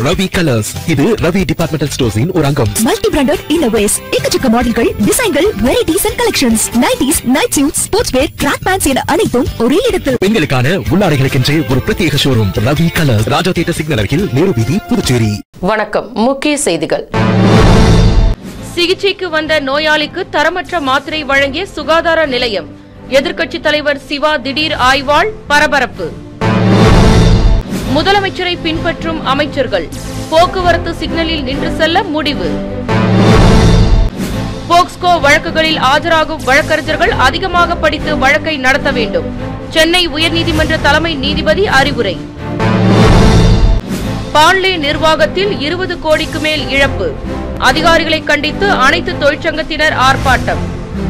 Ravi colours இது Ravi departmental ஸ்டோர்ஸின் ஒரு அங்கம் மல்டி பிராண்டட் இன்னோவேஸ் எக்கச்சக்க மாடல்கள் டிசைன்கள் varieties and collections nighties night suit sportswear track pants என அனைத்தும் ஒரே இடத்தில் பெண்களுக்கான உள்ளாடைகளுக்கென்றே ஒரு பிரத்யேக showroom Ravi colours Raja theatre signal அருகில் நேரு வீதி புதுச்சேரி வணக்கம் முக்கிய செய்திகள் சிகிச்சைக்கு வந்த நோயாளிக்கு தரமற்ற மாத்திரை வழங்கிய சுகாதார நிலையம் எதிர்க்கட்சித் தலைவர் சிவா திடீர் ஆய்வாள் பரபரப்பு முதலமைச்சரை பின்பற்றும் அமைச்சர்கள் போக்குவரத்து சிக்னலில் நின்று செல்ல முடிவு போக்ஸ்கோ வழக்குகளில் ஆஜராகும் வழக்கறிஞர்கள் அதிகமாக படித்து வழக்கை நடத்த வேண்டும் சென்னை உயர்நீதிமன்ற தலைமை நீதிபதி அறிவுரை பான்லே நிர்வாகத்தில் இருபது கோடிக்கு மேல் இழப்பு அதிகாரிகளை கண்டித்து அனைத்து தொழிற்சங்கத்தினர் ஆர்ப்பாட்டம்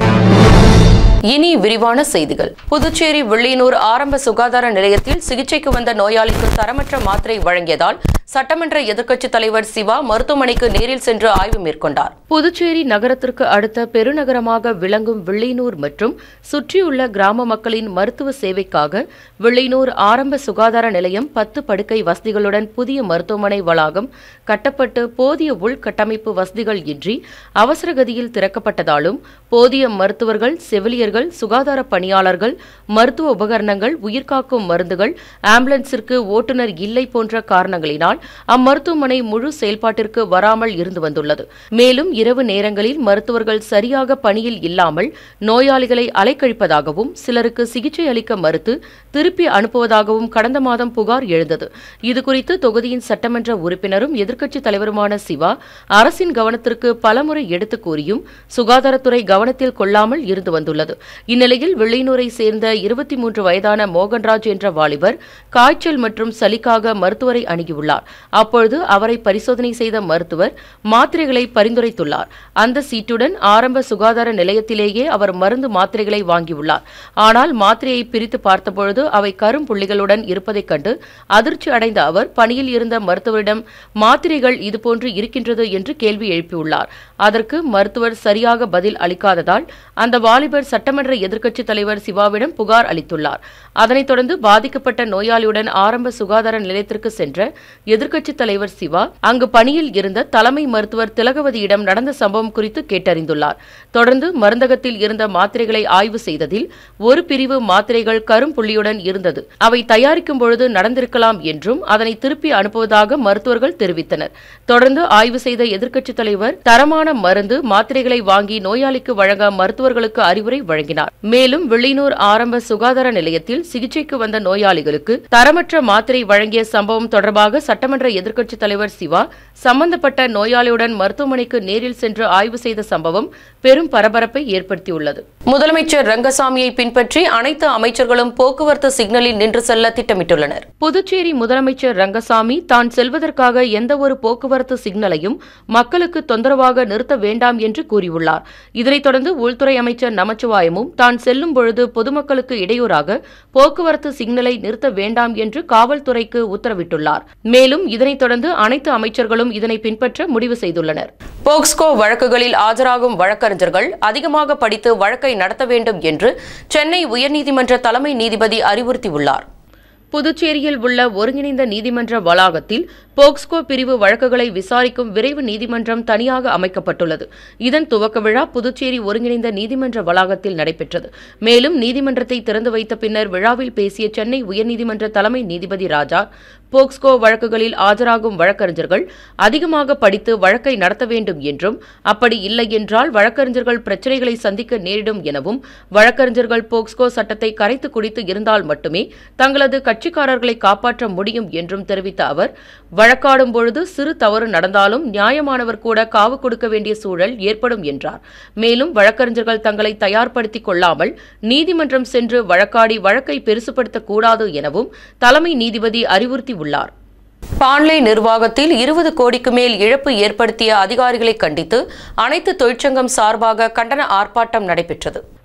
இனி விரிவான செய்திகள் புதுச்சேரி வெள்ளியனூர் ஆரம்ப சுகாதார நிலையத்தில் சிகிச்சைக்கு வந்த நோயாளிக்கு தரமற்ற மாத்திரை வழங்கியதால் சட்டமன்ற எதிர்க்கட்சித் தலைவர் சிவா மருத்துவமனைக்கு நேரில் சென்று ஆய்வு மேற்கொண்டார் புதுச்சேரி நகரத்திற்கு அடுத்த பெருநகரமாக விளங்கும் வெள்ளியனூர் மற்றும் சுற்றியுள்ள கிராம மக்களின் மருத்துவ சேவைக்காக வெள்ளியனூர் ஆரம்ப சுகாதார நிலையம் பத்து படுக்கை வசதிகளுடன் புதிய மருத்துவமனை வளாகம் கட்டப்பட்டு போதிய உள்கட்டமைப்பு வசதிகள் இன்றி அவசரகதியில் திறக்கப்பட்டதாலும் போதிய மருத்துவர்கள் செவிலியர்கள் சுகாதார பணியாளர்கள் மருத்துவ உபகரணங்கள் உயிர்காக்கும் மருந்துகள் ஆம்புலன்ஸிற்கு ஓட்டுநர் இல்லை போன்ற காரணங்களினால் அம்மருத்துவமனை முழு செயல்பாட்டிற்கு வராமல் இருந்து வந்துள்ளது மேலும் இரவு நேரங்களில் மருத்துவர்கள் சரியாக பணியில் இல்லாமல் நோயாளிகளை அலைக்கழிப்பதாகவும் சிலருக்கு சிகிச்சை அளிக்க மறுத்து திருப்பி அனுப்புவதாகவும் கடந்த மாதம் புகார் எழுந்தது இதுகுறித்து தொகுதியின் சட்டமன்ற உறுப்பினரும் எதிர்க்கட்சித் தலைவருமான சிவா அரசின் கவனத்திற்கு பலமுறை எடுத்துக் கூறியும் சுகாதாரத்துறை கவனத்தில் கொள்ளாமல் இருந்து வந்துள்ளது இந்நிலையில் வெள்ளியனூரை சேர்ந்த இருபத்தி மூன்று வயதான மோகன்ராஜ் என்ற வாலிபர் காய்ச்சல் மற்றும் சளிக்காக மருத்துவரை அணுகியுள்ளார் அப்பொழுது அவரை பரிசோதனை செய்த மருத்துவர் மாத்திரைகளை பரிந்துரைத்துள்ளார் அந்த சீட்டுடன் ஆரம்ப சுகாதார நிலையத்திலேயே அவர் மருந்து மாத்திரைகளை வாங்கியுள்ளார் ஆனால் மாத்திரையை பிரித்து பார்த்தபொழுது அவை கரும்புள்ளிகளுடன் இருப்பதைக் கண்டு அதிர்ச்சி அடைந்த அவர் பணியில் இருந்த மருத்துவரிடம் மாத்திரைகள் இதுபோன்று இருக்கின்றது என்று கேள்வி எழுப்பியுள்ளார் அதற்கு மருத்துவர் சரியாக பதில் அளிக்காததால் அந்த வாலிபர் சட்டமன்ற எதிர்க்கட்சித் தலைவர் சிவாவிடம் புகார் அளித்துள்ளார் அதனைத் தொடர்ந்து பாதிக்கப்பட்ட நோயாளியுடன் ஆரம்ப சுகாதார நிலையத்திற்கு சென்ற எதிர்க்கட்சித் தலைவர் சிவா அங்கு பணியில் இருந்த தலைமை மருத்துவர் திலகவதியிடம் நடந்த சம்பவம் குறித்து கேட்டறிந்துள்ளார் தொடர்ந்து மருந்தகத்தில் இருந்த மாத்திரைகளை ஆய்வு செய்ததில் ஒரு பிரிவு மாத்திரைகள் கரும்புள்ளியுடன் இருந்தது அவை தயாரிக்கும் பொழுது நடந்திருக்கலாம் என்றும் அதனை திருப்பி அனுப்புவதாக மருத்துவர்கள் தெரிவித்தனர் தொடர்ந்து ஆய்வு செய்த எதிர்க்கட்சித் தலைவர் தரமான மருந்து மாத்திரைகளை வாங்கி நோயாளிக்கு வழங்க மருத்துவர்களுக்கு அறிவுரை வழங்கினார் மேலும் வெள்ளியனூர் ஆரம்ப சுகாதார நிலையத்தில் சிகிச்சைக்கு வந்த நோயாளிகளுக்கு தரமற்ற மாத்திரை வழங்கிய சம்பவம் தொடர்பாக சட்டமன்ற எதிர்க்கட்சித் தலைவர் சிவா சம்பந்தப்பட்ட நோயாளியுடன் மருத்துவமனைக்கு நேரில் சென்று ஆய்வு செய்த சம்பவம் பெரும் பரபரப்பை ஏற்படுத்தியுள்ளது முதலமைச்சர் ரங்கசாமியை பின்பற்றி அனைத்து அமைச்சர்களும் போக்குவரத்து சிக்னலில் நின்று செல்ல திட்டமிட்டுள்ளனர் புதுச்சேரி முதலமைச்சர் ரங்கசாமி தான் செல்வதற்காக எந்தவொரு போக்குவரத்து சிக்னலையும் மக்களுக்கு தொந்தரவாக நிறுத்த வேண்டாம் என்று கூறியுள்ளார் இதனைத் தொடர்ந்து உள்துறை அமைச்சர் நமச்சிவாயமும் தான் செல்லும் பொழுது பொதுமக்களுக்கு இடையூறாக போக்குவரத்து சிக்னலை நிறுத்த வேண்டாம் என்று காவல்துறைக்கு உத்தரவிட்டுள்ளார் மேலும் இதனைத் தொடர்ந்து அனைத்து அமைச்சர்களும் இதனை பின்பற்ற முடிவு செய்துள்ளனர் போக்ஸ்கோ வழக்குகளில் ஆஜராகும் வழக்கறிஞர்கள் அதிகமாக படித்து வழக்கை நடத்த வேண்டும் என்று சென்னை உயர்நீதிமன்ற தலைமை நீதிபதி அறிவுறுத்தியுள்ளார் புதுச்சேரியில் உள்ள ஒருங்கிணைந்த நீதிமன்ற வளாகத்தில் போக்ஸ்கோ பிரிவு வழக்குகளை விசாரிக்கும் விரைவு நீதிமன்றம் தனியாக அமைக்கப்பட்டுள்ளது இதன் துவக்க விழா புதுச்சேரி ஒருங்கிணைந்த நீதிமன்ற வளாகத்தில் நடைபெற்றது மேலும் நீதிமன்றத்தை திறந்து வைத்த பின்னர் விழாவில் பேசிய சென்னை உயர்நீதிமன்ற தலைமை நீதிபதி ராஜா போக்ஸ்கோ வழக்குகளில் ஆஜராகும் வழக்கறிஞர்கள் அதிகமாக படித்து வழக்கை நடத்த வேண்டும் என்றும் அப்படி இல்லை என்றால் வழக்கறிஞர்கள் பிரச்சினைகளை சந்திக்க நேரிடும் எனவும் வழக்கறிஞர்கள் போக்ஸ்கோ சட்டத்தை கரைத்து குடித்து இருந்தால் மட்டுமே தங்களது கட்சிக்காரர்களை காப்பாற்ற முடியும் என்றும் தெரிவித்த அவர் வழக்காடும் பொழுது சிறு தவறு நடந்தாலும் நியாயமானவர் கூட காவு கொடுக்க வேண்டிய சூழல் ஏற்படும் என்றார் மேலும் வழக்கறிஞர்கள் தங்களை தயார்படுத்திக் கொள்ளாமல் நீதிமன்றம் சென்று வழக்காடி வழக்கை பெருசுபடுத்தக் கூடாது எனவும் தலைமை நீதிபதி அறிவுறுத்தியுள்ளார் பான்லே நிர்வாகத்தில் இருபது கோடிக்கு மேல் இழப்பு ஏற்படுத்திய அதிகாரிகளை கண்டித்து அனைத்து தொழிற்சங்கம் சார்பாக கண்டன ஆர்ப்பாட்டம் நடைபெற்றது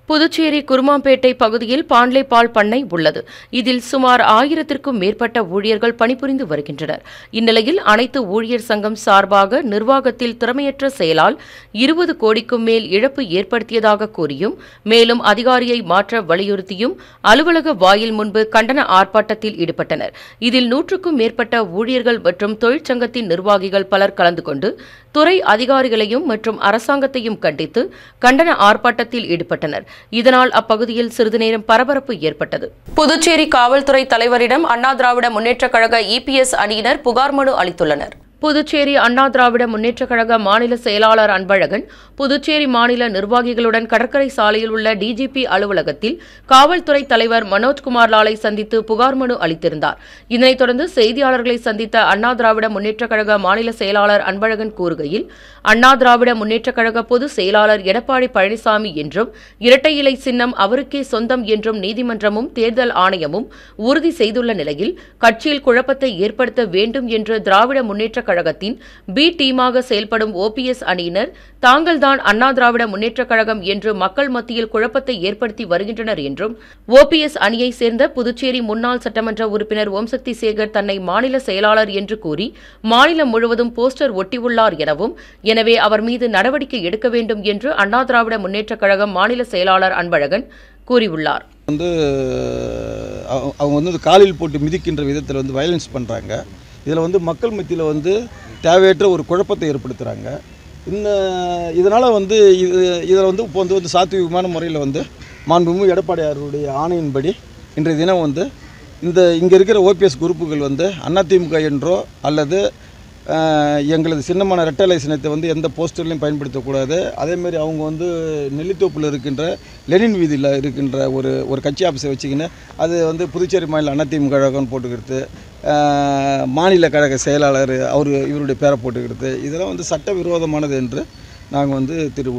புதுச்சேரி குருமாம்பேட்டை பகுதியில் பாண்லே பால் பண்ணை உள்ளது இதில் சுமார் ஆயிரத்திற்கும் மேற்பட்ட ஊழியர்கள் பணிபுரிந்து வருகின்றனர் இந்நிலையில் அனைத்து ஊழியர் சங்கம் சார்பாக நிர்வாகத்தில் திறமையற்ற செயலால் இருபது கோடிக்கும் மேல் இழப்பு ஏற்படுத்தியதாக கூறியும் மேலும் அதிகாரியை மாற்ற வலியுறுத்தியும் அலுவலக வாயில் முன்பு கண்டன ஆர்ப்பாட்டத்தில் ஈடுபட்டனர் இதில் நூற்றுக்கும் மேற்பட்ட ஊழியர்கள் மற்றும் தொழிற்சங்கத்தின் நிர்வாகிகள் பலர் கலந்து கொண்டு துறை அதிகாரிகளையும் மற்றும் அரசாங்கத்தையும் கண்டித்து கண்டன ஆர்ப்பாட்டத்தில் ஈடுபட்டனர் இதனால் அப்பகுதியில் சிறிது நேரம் பரபரப்பு ஏற்பட்டது புதுச்சேரி காவல்துறை தலைவரிடம் அண்ணா திராவிட முன்னேற்றக் கழக இபிஎஸ் அணியினர் புகார் மனு அளித்துள்ளனர் புதுச்சேரி அண்ணா திராவிட முன்னேற்றக் கழக மாநில செயலாளர் அன்பழகன் புதுச்சேரி மாநில நிர்வாகிகளுடன் கடற்கரை சாலையில் உள்ள டிஜிபி அலுவலகத்தில் காவல்துறை தலைவர் மனோஜ்குமார் லாலை சந்தித்து புகார் மனு அளித்திருந்தார் இதனைத் தொடர்ந்து செய்தியாளர்களை சந்தித்த அண்ணா திராவிட முன்னேற்றக் கழக மாநில செயலாளர் அன்பழகன் கூறுகையில் அண்ணா திராவிட முன்னேற்றக் கழக பொதுச் செயலாளர் எடப்பாடி பழனிசாமி என்றும் இரட்டை இலை சின்னம் அவருக்கே சொந்தம் என்றும் நீதிமன்றமும் தேர்தல் ஆணையமும் உறுதி செய்துள்ள நிலையில் கட்சியில் குழப்பத்தை ஏற்படுத்த வேண்டும் என்று திராவிட முன்னேற்றக் கழகத்தின் பி டீமாக செயல்படும் ஓபிஎஸ் அணியினர் தாங்கள்தான் அண்ணா திராவிட முன்னேற்றக் கழகம் என்று மக்கள் மத்தியில் குழப்பத்தை ஏற்படுத்தி வருகின்றனர் என்றும் ஓபிஎஸ் அணியைச் சேர்ந்த புதுச்சேரி முன்னாள் சட்டமன்ற உறுப்பினர் ஓம்சக்தி சேகர் தன்னை மாநில செயலாளர் என்று கூறி மாநிலம் முழுவதும் போஸ்டர் ஒட்டியுள்ளார் எனவும் எனவே அவர் மீது நடவடிக்கை எடுக்க வேண்டும் என்று அண்ணா திராவிட முன்னேற்றக் கழகம் மாநில செயலாளர் அன்பழகன் கூறியுள்ளார் வந்து அவ- அவங்க வந்து காலில் போட்டு மிதிக்கின்ற விதத்தில் வந்து வயலன்ஸ் பண்ணுறாங்க இதில் வந்து மக்கள் மத்தியில் வந்து தேவையற்ற ஒரு குழப்பத்தை ஏற்படுத்துகிறாங்க இந்த இதனால் வந்து இது இதில் வந்து இப்போ வந்து வந்து சாத்வீகமான முறையில் வந்து மாண்புமிகு எடப்பாடியாருடைய ஆணையின்படி இன்றைய தினம் வந்து இந்த இங்கே இருக்கிற ஓபிஎஸ் குரூப்புகள் வந்து அதிமுக என்றோ அல்லது அஹ், எங்களது சின்னமான ரெட்டலை சின்னத்தை வந்து எந்த போஸ்டர்லையும் பயன்படுத்தக்கூடாது அதேமாரி அவங்க வந்து நெல்லித்தோப்பில் இருக்கின்ற லெனின் வீதியில் இருக்கின்ற ஒரு ஒரு கட்சி ஆஃபீஸை வச்சுக்கின்னு அது வந்து புதுச்சேரி மாநில அதிமுக கழகம்னு போட்டுக்கிறது அஹ், மாநில கழக செயலாளர் அவர் இவருடைய பேரை போட்டுக்கிறது இதெல்லாம் வந்து சட்டவிரோதமானது என்று நாங்கள் வந்து திரு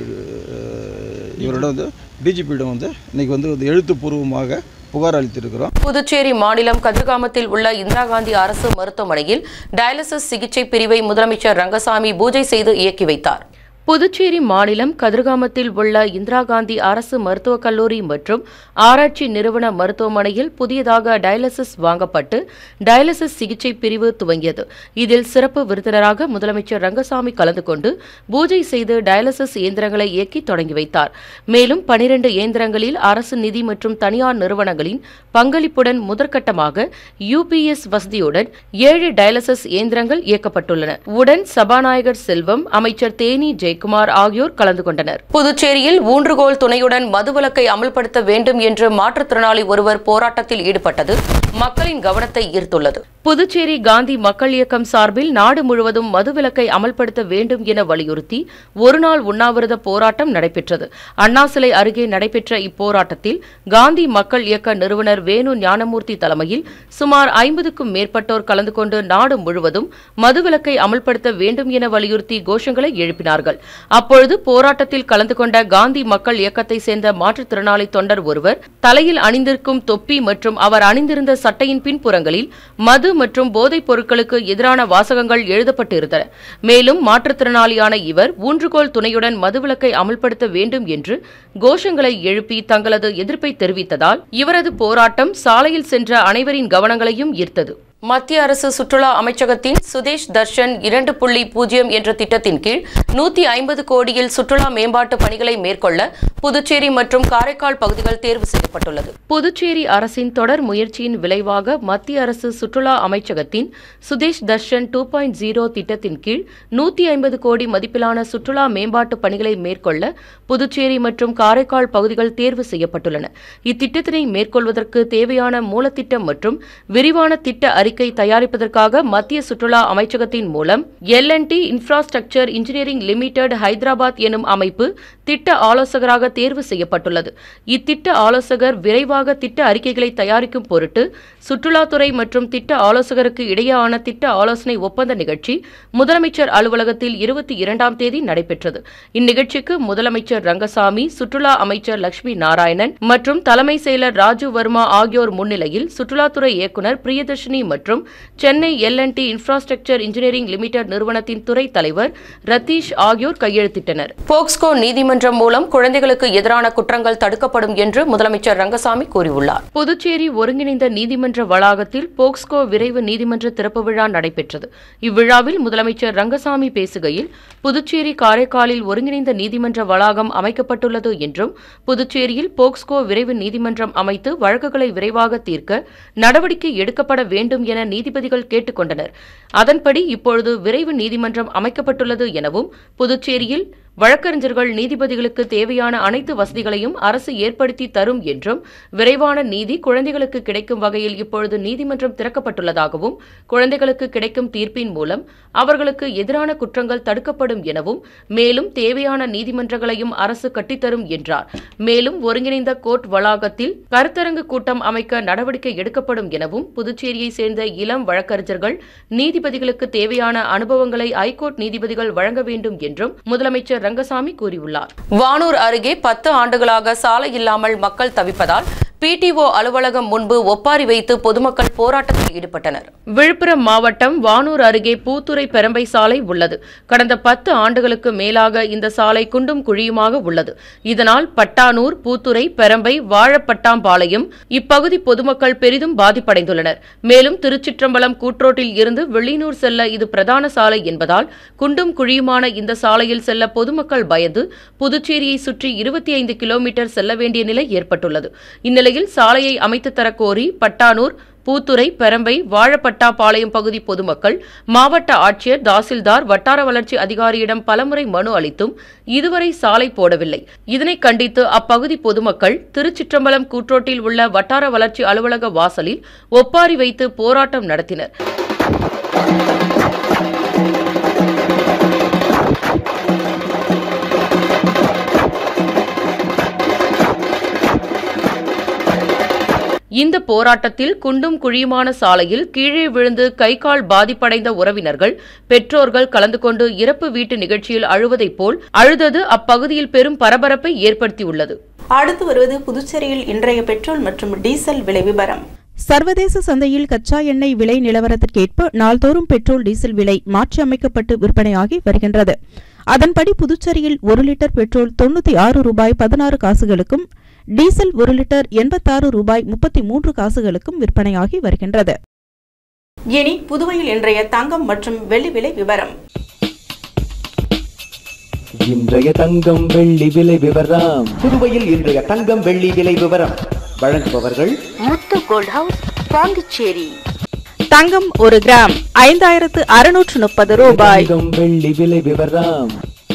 அஹ், இவரோட வந்து டிஜிபியிடம் வந்து இன்றைக்கி வந்து வந்து எழுத்துப்பூர்வமாக புகார் அளித்திருக்கிறோம் புதுச்சேரி மாநிலம் கதிர்காமத்தில் உள்ள இந்திரா காந்தி அரசு மருத்துவமனையில் டயாலிசிஸ் சிகிச்சை பிரிவை முதலமைச்சர் ரங்கசாமி பூஜை செய்து இயக்கி வைத்தார் புதுச்சேரி மாநிலம் கதிர்காமத்தில் உள்ள இந்திரா காந்தி அரசு மருத்துவக் கல்லூரி மற்றும் ஆராய்ச்சி நிறுவன மருத்துவமனையில் புதியதாக டயாலிசிஸ் வாங்கப்பட்டு டயாலிசிஸ் சிகிச்சை பிரிவு துவங்கியது இதில் சிறப்பு விருந்தினராக முதலமைச்சர் ரங்கசாமி கலந்து கொண்டு பூஜை செய்து டயாலிசிஸ் இயந்திரங்களை இயக்கி தொடங்கி வைத்தார் மேலும் பனிரெண்டு இயந்திரங்களில் அரசு நிதி மற்றும் தனியார் நிறுவனங்களின் பங்களிப்புடன் முதற்கட்டமாக யூபிஎஸ் வசதியுடன் ஏழு டயாலிசிஸ் இயந்திரங்கள் இயக்கப்பட்டுள்ளன உடன் சபாநாயகர் செல்வம் அமைச்சர் தேனி ஜெயக்குமார் ஆகியோர் கலந்து கொண்டனர் புதுச்சேரியில் ஊன்றுகோல் துணையுடன் மதுவிலக்கை அமல்படுத்த வேண்டும் என்று மாற்றுத்திறனாளி ஒருவர் போராட்டத்தில் ஈடுபட்டது மக்களின் கவனத்தை ஈர்த்துள்ளது புதுச்சேரி காந்தி மக்கள் இயக்கம் சார்பில் நாடு முழுவதும் மதுவிலக்கை அமல்படுத்த வேண்டும் என வலியுறுத்தி ஒருநாள் உண்ணாவிரத போராட்டம் நடைபெற்றது அண்ணா சிலை அருகே நடைபெற்ற இப்போராட்டத்தில் காந்தி மக்கள் இயக்க நிறுவனர் வேணு ஞானமூர்த்தி தலைமையில் சுமார் ஐம்பதுக்கும் மேற்பட்டோர் கலந்து கொண்டு நாடு முழுவதும் மதுவிலக்கை அமல்படுத்த வேண்டும் என வலியுறுத்தி கோஷங்களை எழுப்பினார்கள் அப்பொழுது போராட்டத்தில் கலந்து கொண்ட காந்தி மக்கள் இயக்கத்தை சேர்ந்த மாற்றுத்திறனாளி தொண்டர் ஒருவர் தலையில் அணிந்திருக்கும் தொப்பி மற்றும் அவர் அணிந்திருந்த சட்டையின் பின்புறங்களில் மது மற்றும் போதைப் பொருட்களுக்கு எதிரான வாசகங்கள் எழுதப்பட்டிருந்தன மேலும் மாற்றுத்திறனாளியான இவர் ஊன்றுகோல் துணையுடன் மதுவிலக்கை அமல்படுத்த வேண்டும் என்று கோஷங்களை எழுப்பி தங்களது எதிர்ப்பை தெரிவித்ததால் இவரது போராட்டம் சாலையில் சென்ற அனைவரின் கவனங்களையும் ஈர்த்தது மத்திய அரசு சுற்றுலா அமைச்சகத்தின் சுதேஷ் தர்ஷன் இரண்டு புள்ளி பூஜ்ஜியம் என்ற திட்டத்தின் கீழ் நூத்தி ஐம்பது கோடியில் சுற்றுலா மேம்பாட்டு பணிகளை மேற்கொள்ள புதுச்சேரி மற்றும் காரைக்கால் பகுதிகள் தேர்வு செய்யப்பட்டுள்ளது புதுச்சேரி அரசின் தொடர் முயற்சியின் விளைவாக மத்திய அரசு சுற்றுலா அமைச்சகத்தின் Swadesh Darshan two point zero திட்டத்தின் கீழ் நூத்தி ஐம்பது கோடி மதிப்பிலான சுற்றுலா மேம்பாட்டு பணிகளை மேற்கொள்ள புதுச்சேரி மற்றும் காரைக்கால் பகுதிகள் தேர்வு செய்யப்பட்டுள்ளன இத்திட்டத்தினை மேற்கொள்வதற்கு தேவையான மூலத்திட்டம் மற்றும் விரிவான திட்ட அறிக்கை தயாரிப்பதற்காக மத்திய சுற்றுலா அமைச்சகத்தின் மூலம் L T infrastructure engineering limited Hyderabad எனும் அமைப்பு திட்ட ஆலோசகராக தேர்வு செய்யப்பட்டுள்ளது இத்திட்ட ஆலோசகர் விரைவாக திட்ட அறிக்கைகளை தயாரிக்கும் பொருட்டு சுற்றுலாத்துறை மற்றும் திட்ட ஆலோசகருக்கு இடையேயான திட்ட ஆலோசனை ஒப்பந்த நிகழ்ச்சி முதலமைச்சர் அலுவலகத்தில் இருபத்தி இரண்டாம் தேதி நடைபெற்றது இந்நிகழ்ச்சிக்கு முதலமைச்சர் ரங்கசாமி சுற்றுலா அமைச்சர் லட்சுமி நாராயணன் மற்றும் தலைமை செயலர் ராஜு வர்மா ஆகியோர் முன்னிலையில் சுற்றுலாத்துறை இயக்குநர் பிரியதர்ஷினி மற்றும் மற்றும் Chennai L and T infrastructure engineering limited நிறுவனத்தின் துறை தலைவர் ரத்தீஷ் ஆகியோர் கையெழுத்திட்டனர் போக்ஸ்கோ நீதிமன்றம் மூலம் குழந்தைகளுக்கு எதிரான குற்றங்கள் தடுக்கப்படும் என்று முதலமைச்சர் ரங்கசாமி கூறியுள்ளார் புதுச்சேரி ஒருங்கிணைந்த நீதிமன்ற வளாகத்தில் போக்ஸ்கோ விரைவு நீதிமன்ற திறப்பு விழா நடைபெற்றது இவ்விழாவில் முதலமைச்சர் ரங்கசாமி பேசுகையில் புதுச்சேரி காரைக்காலில் ஒருங்கிணைந்த நீதிமன்ற வளாகம் அமைக்கப்பட்டுள்ளது என்றும் புதுச்சேரியில் போக்ஸ்கோ விரைவு நீதிமன்றம் அமைத்து வழக்குகளை விரைவாக தீர்க்க நடவடிக்கை எடுக்கப்பட வேண்டும் என நீதிபதிகள் கேட்டுக் கொண்டனர் அதன்படி இப்பொழுது விரைவு நீதிமன்றம் அமைக்கப்பட்டுள்ளது எனவும் புதுச்சேரியில் வழக்கறிஞர்கள் நீதிபதிகளுக்கு தேவையான அனைத்து வசதிகளையும் அரசு ஏற்படுத்தி தரும் என்றும் விரைவான நீதி குழந்தைகளுக்கு கிடைக்கும் வகையில் இப்பொழுது நீதிமன்றம் திறக்கப்பட்டுள்ளதாகவும் குழந்தைகளுக்கு கிடைக்கும் தீர்ப்பின் மூலம் அவர்களுக்கு எதிரான குற்றங்கள் தடுக்கப்படும் எனவும் மேலும் தேவையான நீதிமன்றங்களையும் அரசு கட்டித்தரும் என்றார் மேலும் ஒருங்கிணைந்த கோர்ட் வளாகத்தில் கருத்தரங்கு கூட்டம் அமைக்க நடவடிக்கை எடுக்கப்படும் எனவும் புதுச்சேரியை சேர்ந்த இளம் வழக்கறிஞர்கள் நீதிபதிகளுக்கு தேவையான அனுபவங்களை ஐகோர்ட் நீதிபதிகள் வழங்க வேண்டும் என்றும் முதலமைச்சர் ரங்கசாமி கூறியுள்ளார் வானூர் அருகே பத்து ஆண்டுகளாக சாலை இல்லாமல் மக்கள் தவிப்பதால் பிடிஓ அலுவலகம் முன்பு ஒப்பாரி வைத்து பொதுமக்கள் போராட்டத்தில் ஈடுபட்டனர் விழுப்புரம் மாவட்டம் வானூர் அருகே பூத்துறை பெரம்பை சாலை உள்ளது கடந்த பத்து ஆண்டுகளுக்கு மேலாக இந்த சாலை குண்டும் குழியுமாக உள்ளது இதனால் பட்டானூர் பூத்துறை பெரம்பை வாழப்பட்டாம்பாளையம் இப்பகுதி பொதுமக்கள் பெரிதும் பாதிப்படைந்துள்ளனர் மேலும் திருச்சிற்றம்பலம் கூட்ரோட்டில் இருந்து வெளியூர் செல்ல இது பிரதான சாலை என்பதால் குண்டும் குழியுமான இந்த சாலையில் செல்ல பொதுமக்கள் பயந்து புதுச்சேரியை சுற்றி இருபத்தி ஐந்து கிலோமீட்டர் செல்ல வேண்டிய நிலை ஏற்பட்டுள்ளது இந்நிலையில் சாலையை அமைத்து தரக் கோரி பட்டானூர் பூத்துறை பெரம்பை வாழப்பட்டாபாளையம் பகுதி பொதுமக்கள் மாவட்ட ஆட்சியர் தாசில்தார் வட்டார வளர்ச்சி அதிகாரியிடம் பலமுறை மனு அளித்தும் இதுவரை சாலை போடவில்லை இதனை கண்டித்து அப்பகுதி பொதுமக்கள் திருச்சிற்றம்பலம் கூற்றோட்டில் உள்ள வட்டார வளர்ச்சி அலுவலக வாசலில் ஒப்பாரி வைத்து போராட்டம் நடத்தினர் இந்த போராட்டத்தில் குண்டும் குழியுமான சாலையில் கீழே விழுந்து கை கால் பாதிப்படைந்த உறவினர்கள் பெற்றோர்கள் கலந்து கொண்டு இறப்பு வீட்டு நிகழ்ச்சியில் அழுவதைப் போல் அழுதது அப்பகுதியில் பெரும் பரபரப்பை ஏற்படுத்தியுள்ளது அடுத்து வருவது புதுச்சேரியில் இன்றைய பெட்ரோல் மற்றும் டீசல் விலை விவரம் சர்வதேச சந்தையில் கச்சா எண்ணெய் விலை நிலவரத்திற்கேற்ப நாள்தோறும் பெட்ரோல் டீசல் விலை மாற்றியமைக்கப்பட்டு விற்பனையாகி வருகின்றது அதன்படி புதுச்சேரியில் ஒரு லிட்டர் பெட்ரோல் தொண்ணூத்தி ஆறு ரூபாய் பதினாறு காசுகளுக்கும் டீசல் ஒரு லிட்டர் எண்பத்தாறு ரூபாய் முப்பத்தி மூன்று காசுகளுக்கும் விற்பனையாகி வருகின்றது இனி புதுவையில் இன்றைய தங்கம் மற்றும் வெள்ளி விலை விவரம் இன்றைய தங்கம் வெள்ளி விலை விவரம் புதுவையில் இன்றைய தங்கம் வெள்ளி விலை விவரம் வழங்குபவர்கள் முத்து கோல்ட் ஹவுஸ் பாண்டிச்சேரி தங்கம் ஒரு கிராம் ஐந்தாயிரத்து அறுநூற்று முப்பது ரூபாய் தங்கம் வெள்ளி விலை விவரம்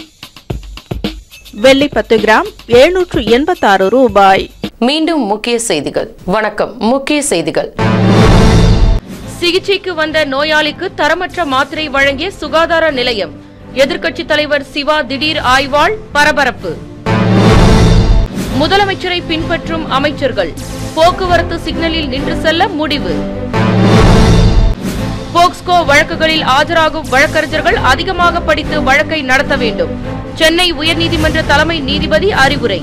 வெள்ளி பத்து கிராம் எழுநூற்று எண்பத்தாறு ரூபாய் மீண்டும் முக்கிய செய்திகள் வணக்கம் முக்கிய செய்திகள் சிகிச்சைக்கு வந்த நோயாளிக்கு தரமற்ற மாத்திரை வழங்கிய சுகாதார நிலையம் எதிர்க்கட்சித் தலைவர் சிவா திடீர் ஆய்வாள் பரபரப்பு முதலமைச்சரை பின்பற்றும் அமைச்சர்கள் போக்குவரத்து சிக்னலில் நின்று செல்ல முடிவு போக்ஸ்கோ வழக்குகளில் ஆஜராகும் வழக்கறிஞர்கள் அதிகமாக படித்து வழக்கை நடத்த வேண்டும் சென்னை உயர்நீதிமன்ற தலைமை நீதிபதி அறிவுரை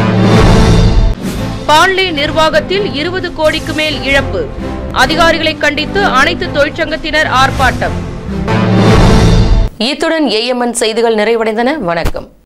பான்லே நிர்வாகத்தில் இருபது கோடிக்கு மேல் இழப்பு அதிகாரிகளை கண்டித்து அனைத்து தொழிற்சங்கத்தினர் ஆர்ப்பாட்டம் இத்துடன் ஏஎம்என் செய்திகள் நிறைவடைந்தன வணக்கம்